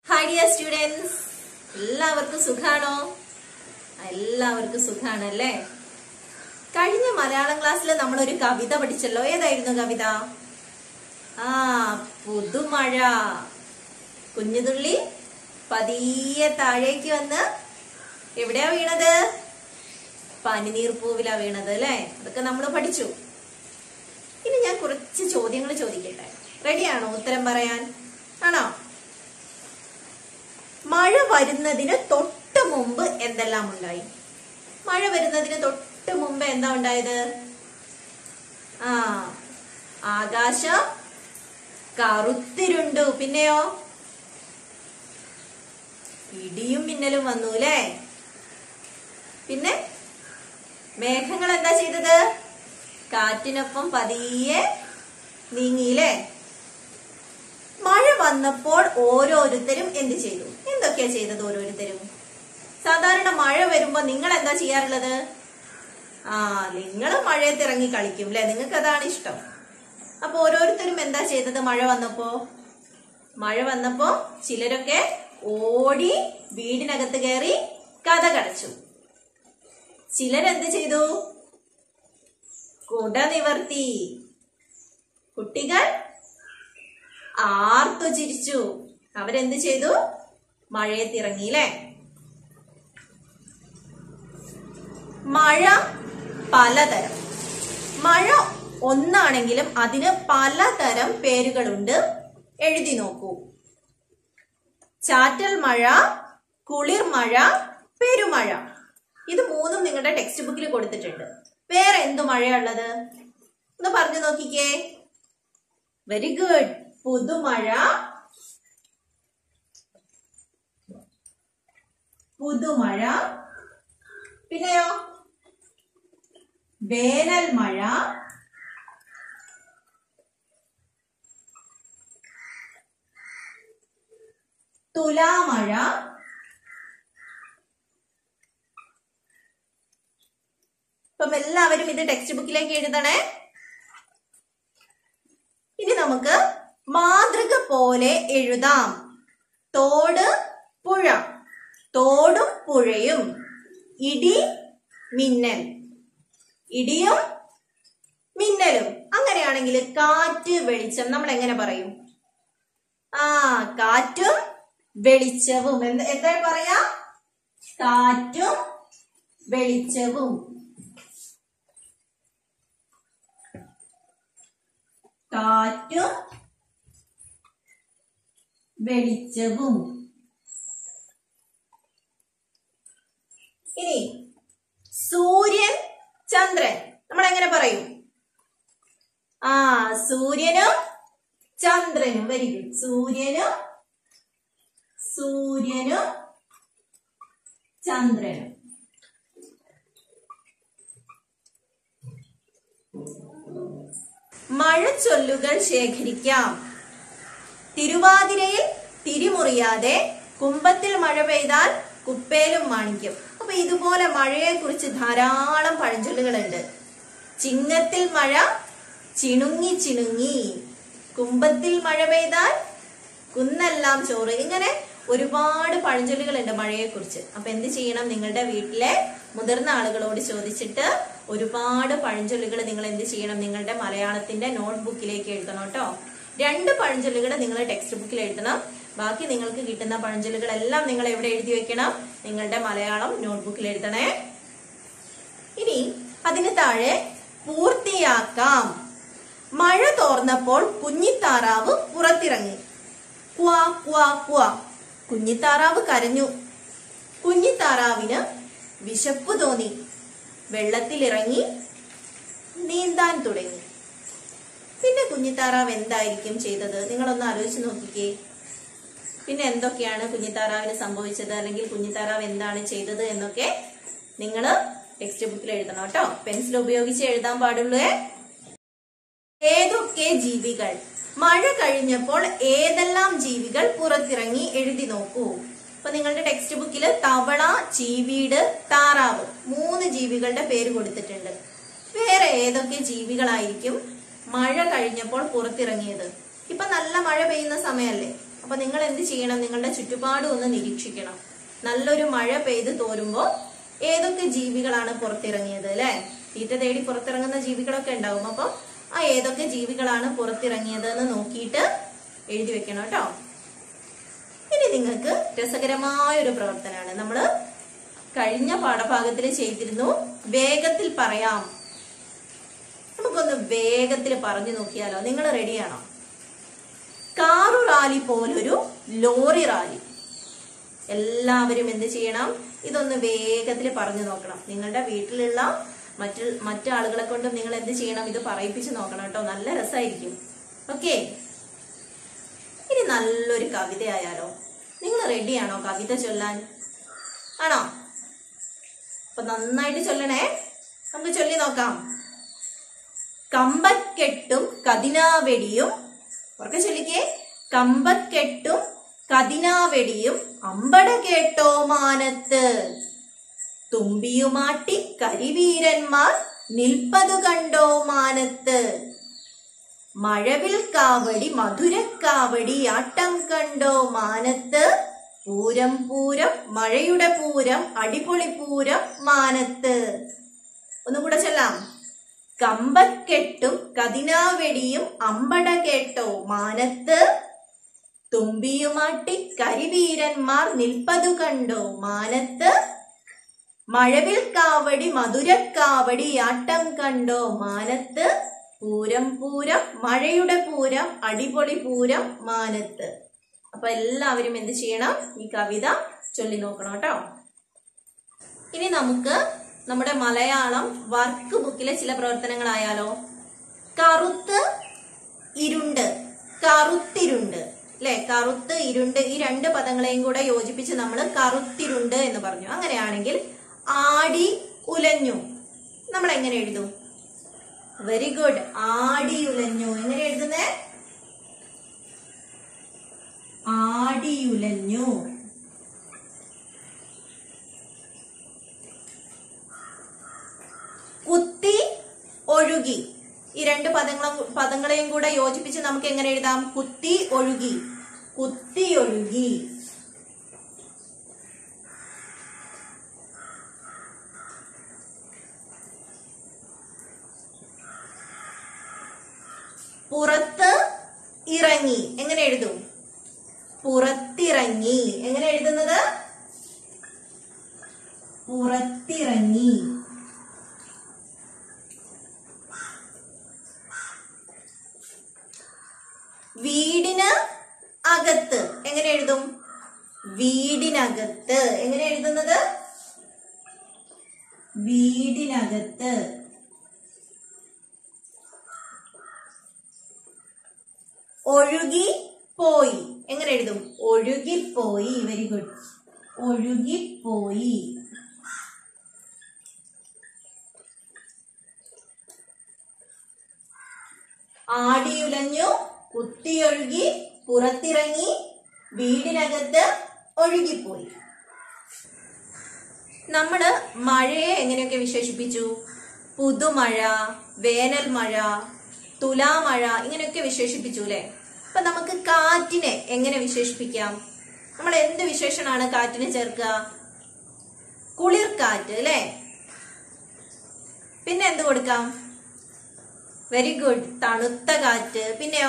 hi dear students എല്ലാവർക്കും സുഖാണോ എല്ലാവർക്കും സുഖാണല്ലേ കഴിഞ്ഞ മലയാളം ക്ലാസ്സിൽ നമ്മൾ ഒരു കവിത പഠിച്ചല്ലോ ഏതായിരുന്നു കവിത ആ പുതുമഴ കുഞ്ഞുതുള്ളി പതിയെ താഴേക്ക് വന്ന് എവിടെയാ വീണത് പനിനീർ പൂവിലാ വീണത് അല്ലേ അതൊക്കെ നമ്മൾ പഠിച്ചു ഇനി ഞാൻ കുറച്ച് ചോദ്യങ്ങൾ ചോദിക്കട്ടെ റെഡിയാണോ ഉത്തരം പറയാൻ ആണോ മഴ വരുന്നതിന് തൊട്ട് മുമ്പ് എന്തെല്ലാം ഉണ്ടായി മഴ വരുന്നതിന് തൊട്ട് മുമ്പ് എന്താ ഉണ്ടായത് ആ ആകാശം കറുത്തിരുണ്ടു പിന്നെയോ ഇടിയും മിന്നലും വന്നു അല്ലേ പിന്നെ മേഘങ്ങൾ എന്താ ചെയ്തത് കാറ്റിനൊപ്പം പതിയെ നീങ്ങിയില്ലേ മഴ വന്നപ്പോൾ ഓരോരുത്തരും എന്ത് ചെയ്തു എന്തൊക്കെയാ ചെയ്തത് ഓരോരുത്തരും സാധാരണ മഴ വരുമ്പോ നിങ്ങൾ എന്താ ചെയ്യാറുള്ളത് ആ നിങ്ങൾ മഴയത്ത് ഇറങ്ങി കളിക്കും അല്ലെ നിങ്ങൾക്ക് അതാണ് ഇഷ്ടം അപ്പൊ ഓരോരുത്തരും എന്താ ചെയ്തത് മഴ വന്നപ്പോ മഴ വന്നപ്പോ ചിലരൊക്കെ ഓടി വീടിനകത്ത് കയറി കഥ കടച്ചു ചിലരെന്ത് ചെയ്തു കുട നിവർത്തി കുട്ടികൾ ആർത്തു ചിരിച്ചു അവരെന്ത് ചെയ്തു മഴയത്തിറങ്ങി അല്ലേ മഴ പലതരം മഴ ഒന്നാണെങ്കിലും അതിന് പലതരം പേരുകളുണ്ട് എഴുതി നോക്കൂ ചാറ്റൽ മഴ കുളിർ മഴ പെരുമഴ ഇത് മൂന്നും നിങ്ങളുടെ ടെക്സ്റ്റ് ബുക്കിൽ കൊടുത്തിട്ടുണ്ട് വേറെ എന്തു മഴയുള്ളത് ഒന്ന് പറഞ്ഞു നോക്കിക്കേ വെരി ഗുഡ് പുതുമഴ പുതുമഴ പിന്നെയോ വേനൽ മഴ തുലാമഴ അപ്പം എല്ലാവരും ഇത് ടെക്സ്റ്റ് ബുക്കിലേക്ക് എഴുതണേ ഇനി നമുക്ക് മാതൃക പോലെ എഴുതാം തോട് പുഴ തോടും പുഴയും ഇടി മിന്നൽ ഇടിയും മിന്നലും അങ്ങനെയാണെങ്കിൽ കാറ്റ് വെളിച്ചം നമ്മൾ എങ്ങനെ പറയും ആ കാറ്റും വെളിച്ചവും എന്ത് എന്താ പറയാ കാറ്റും വെളിച്ചവും കാറ്റും വെളിച്ചവും ഇനി സൂര്യൻ ചന്ദ്രൻ നമ്മൾ എങ്ങനെ പറയും ആ സൂര്യനും ചന്ദ്രനും വെരി ഗുഡ് സൂര്യനും സൂര്യനും ചന്ദ്രനും മഴച്ചൊല്ലുകൾ ശേഖരിക്കാം തിരുവാതിരയിൽ തിരിമുറിയാതെ കുമ്പത്തിൽ മഴ പെയ്താൽ കുപ്പേലും മാണിക്യം അപ്പൊ ഇതുപോലെ മഴയെ കുറിച്ച് ധാരാളം പഴഞ്ചൊല്ലുകളുണ്ട് ചിങ്ങത്തിൽ മഴ ചിണുങ്ങി ചിണുങ്ങി കുമ്പത്തിൽ മഴ പെയ്താൽ കുന്നെല്ലാം ചോറ് ഇങ്ങനെ ഒരുപാട് പഴഞ്ചൊല്ലുകളുണ്ട് മഴയെ കുറിച്ച് അപ്പൊ എന്ത് ചെയ്യണം നിങ്ങളുടെ വീട്ടിലെ മുതിർന്ന ആളുകളോട് ചോദിച്ചിട്ട് ഒരുപാട് പഴഞ്ചൊല്ലുകൾ നിങ്ങൾ എന്ത് ചെയ്യണം നിങ്ങളുടെ മലയാളത്തിന്റെ നോട്ട്ബുക്കിലേക്ക് എഴുതണം കേട്ടോ രണ്ട് പഴഞ്ചൊല്ലുകൾ നിങ്ങൾ ടെക്സ്റ്റ് ബുക്കിൽ എഴുതണം ബാക്കി നിങ്ങൾക്ക് കിട്ടുന്ന പഴഞ്ചൊല്ലുകളെല്ലാം നിങ്ങൾ എവിടെ എഴുതി വെക്കണം നിങ്ങളുടെ മലയാളം നോട്ട്ബുക്കിൽ എഴുതണേ ഇനി അതിന് താഴെ പൂർത്തിയാക്കാം മഴ തോർന്നപ്പോൾ കുഞ്ഞിത്താറാവ് പുറത്തിറങ്ങി ക്വാ ക്വാ ക്വാ കുഞ്ഞിത്താറാവ് കരഞ്ഞു കുഞ്ഞിത്താറാവിന് വിശപ്പ് തോന്നി വെള്ളത്തിലിറങ്ങി നീന്താൻ തുടങ്ങി പിന്നെ കുഞ്ഞിത്താറാവ് എന്തായിരിക്കും ചെയ്തത് നിങ്ങളൊന്ന് ആലോചിച്ച് നോക്കിക്കേ പിന്നെ എന്തൊക്കെയാണ് കുഞ്ഞിത്താറാവിന് സംഭവിച്ചത് അല്ലെങ്കിൽ കുഞ്ഞിത്താറാവ് എന്താണ് ചെയ്തത് എന്നൊക്കെ നിങ്ങൾ ടെക്സ്റ്റ് ബുക്കിൽ എഴുതണം കേട്ടോ പെൻസിൽ ഉപയോഗിച്ച് എഴുതാൻ പാടുള്ളൂ ഏതൊക്കെ ജീവികൾ മഴ കഴിഞ്ഞപ്പോൾ ഏതെല്ലാം ജീവികൾ പുറത്തിറങ്ങി എഴുതി നോക്കൂ അപ്പൊ നിങ്ങളുടെ ടെക്സ്റ്റ് ബുക്കിൽ തവള ചീവീട് താറാവ് മൂന്ന് ജീവികളുടെ പേര് കൊടുത്തിട്ടുണ്ട് വേറെ ഏതൊക്കെ ജീവികളായിരിക്കും മഴ കഴിഞ്ഞപ്പോൾ പുറത്തിറങ്ങിയത് ഇപ്പൊ നല്ല മഴ പെയ്യുന്ന സമയല്ലേ അപ്പൊ നിങ്ങൾ എന്ത് ചെയ്യണം നിങ്ങളുടെ ചുറ്റുപാടും ഒന്ന് നിരീക്ഷിക്കണം നല്ലൊരു മഴ പെയ്ത് തോരുമ്പോ ഏതൊക്കെ ജീവികളാണ് പുറത്തിറങ്ങിയത് അല്ലെ തീറ്റ തേടി പുറത്തിറങ്ങുന്ന ജീവികളൊക്കെ ഉണ്ടാവും അപ്പം ആ ഏതൊക്കെ ജീവികളാണ് പുറത്തിറങ്ങിയത് എന്ന് നോക്കിയിട്ട് എഴുതി വെക്കണം കേട്ടോ ഇനി നിങ്ങൾക്ക് രസകരമായ ഒരു പ്രവർത്തനമാണ് നമ്മൾ കഴിഞ്ഞ പാഠഭാഗത്തിൽ ചെയ്തിരുന്നു വേഗത്തിൽ പറയാം നമുക്കൊന്ന് വേഗത്തിൽ പറഞ്ഞു നോക്കിയാലോ നിങ്ങൾ റെഡിയാണോ കാറു റാലി പോലൊരു ലോറി റാലി എല്ലാവരും എന്ത് ചെയ്യണം ഇതൊന്ന് വേഗത്തിൽ പറഞ്ഞു നോക്കണം നിങ്ങളുടെ വീട്ടിലുള്ള മറ്റു മറ്റാളുകളെ കൊണ്ടും നിങ്ങൾ എന്ത് ചെയ്യണം ഇത് പറയിപ്പിച്ച് നോക്കണം കേട്ടോ നല്ല രസമായിരിക്കും ഓക്കെ ഇനി നല്ലൊരു കവിതയായാലോ നിങ്ങൾ റെഡിയാണോ കവിത ചൊല്ലാൻ ആണോ അപ്പൊ നന്നായിട്ട് ചൊല്ലണേ നമുക്ക് ചൊല്ലി നോക്കാം കമ്പക്കെട്ടും കതിനാവെടിയും ഉറക്കെ ചൊല്ലിക്കേ കമ്പക്കെട്ടും കതിനാവെടിയും അമ്പട കേട്ടോ മാനത്ത് തുമ്പിയുമാട്ടി കരിവീരന്മാർ നിൽപ്പതു കണ്ടോ മാനത്ത് മഴവിൽ കാവടി മധുരക്കാവടി ആട്ടം കണ്ടോ മാനത്ത് പൂരം പൂരം മഴയുടെ പൂരം അടിപൊളി പൂരം മാനത്ത് ഒന്നുകൂടെ ചൊല്ലാം കമ്പക്കെട്ടും കതിനാവെടിയും അമ്പട കേട്ടോ മാനത്ത് തുമ്പിയുമാട്ടി കരിവീരന്മാർ നിൽപ്പതു കണ്ടോ മാനത്ത് മഴവിൽ കാവടി മധുരക്കാവടി ആട്ടം കണ്ടോ മാനത്ത് പൂരം പൂരം മഴയുടെ പൂരം അടിപൊളി പൂരം മാനത്ത് അപ്പൊ എല്ലാവരും എന്ത് ചെയ്യണം ഈ കവിത ചൊല്ലി നോക്കണം കേട്ടോ ഇനി നമുക്ക് നമ്മുടെ മലയാളം വർക്ക് ബുക്കിലെ ചില പ്രവർത്തനങ്ങളായാലോ കറുത്ത് ഇരുണ്ട് കറുത്തിരുണ്ട് അല്ലെ കറുത്ത് ഇരുണ്ട് ഈ രണ്ട് പദങ്ങളെയും കൂടെ യോജിപ്പിച്ച് നമ്മൾ കറുത്തിരുണ്ട് എന്ന് പറഞ്ഞു അങ്ങനെയാണെങ്കിൽ ആടി ഉലഞ്ഞു നമ്മൾ എങ്ങനെ എഴുതും വെരി ഗുഡ് ആടി ഉലഞ്ഞു എങ്ങനെ എഴുതുന്നേ ആടിയുലഞ്ഞു കുത്തി ഒഴുകി ഈ രണ്ട് പദങ്ങളും പദങ്ങളെയും കൂടെ യോജിപ്പിച്ച് നമുക്ക് എങ്ങനെ എഴുതാം കുത്തി ഒഴുകി കുത്തി ഒഴുകി പുറത്ത് ഇറങ്ങി എങ്ങനെ എഴുതും പുറത്തിറങ്ങി എങ്ങനെ എഴുതുന്നത് പുറത്തിറങ്ങി വീടിന് അകത്ത് എങ്ങനെ എഴുതും വീടിനകത്ത് എങ്ങനെ എഴുതുന്നത് വീടിനകത്ത് ഒഴുകി പോയി എങ്ങനെ എഴുതും ഒഴുകിപ്പോയി വെരി ഗുഡ് ഒഴുകിപ്പോയി ആടിയുലഞ്ഞു കുത്തിയൊഴുകി പുറത്തിറങ്ങി വീടിനകത്ത് ഒഴുകിപ്പോയി നമ്മള് മഴയെ എങ്ങനെയൊക്കെ വിശേഷിപ്പിച്ചു പുതുമഴ വേനൽ മഴ തുലാമഴ ഇങ്ങനെയൊക്കെ വിശേഷിപ്പിച്ചു അല്ലെ അപ്പൊ നമുക്ക് കാറ്റിനെ എങ്ങനെ വിശേഷിപ്പിക്കാം നമ്മൾ എന്ത് വിശേഷണാണ് കാറ്റിന് ചേർക്കുക കുളിർക്കാറ്റ് അല്ലെ പിന്നെ എന്ത് കൊടുക്കാം വെരി ഗുഡ് തണുത്ത കാറ്റ് പിന്നെയോ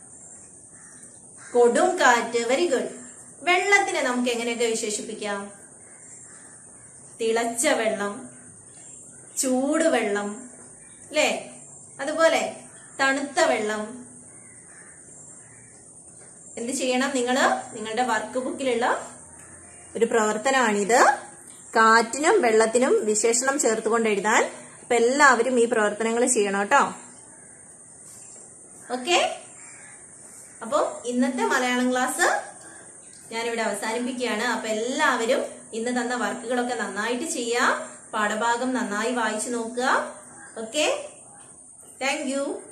കൊടും കാറ്റ് വെരി ഗുഡ് വെള്ളത്തിനെ നമുക്ക് എങ്ങനെയൊക്കെ വിശേഷിപ്പിക്കാം തിളച്ച വെള്ളം ചൂടുവെള്ളം അല്ലേ അതുപോലെ തണുത്ത വെള്ളം എന്ത് ചെയ്യണം നിങ്ങൾ നിങ്ങളുടെ വർക്ക് ബുക്കിലുള്ള ഒരു പ്രവർത്തനമാണിത് കാറ്റിനും വെള്ളത്തിനും വിശേഷണം ചേർത്തുകൊണ്ട് എഴുതാൻ അപ്പൊ എല്ലാവരും ഈ പ്രവർത്തനങ്ങൾ ചെയ്യണം കേട്ടോ ഓക്കെ അപ്പോൾ ഇന്നത്തെ മലയാളം ക്ലാസ് ഞാനിവിടെ അവസാനിപ്പിക്കുകയാണ് അപ്പൊ എല്ലാവരും ഇന്ന് തന്ന വർക്കുകളൊക്കെ നന്നായിട്ട് ചെയ്യാം പാഠഭാഗം നന്നായി വായിച്ചു നോക്കുക ഓക്കെ താങ്ക് യു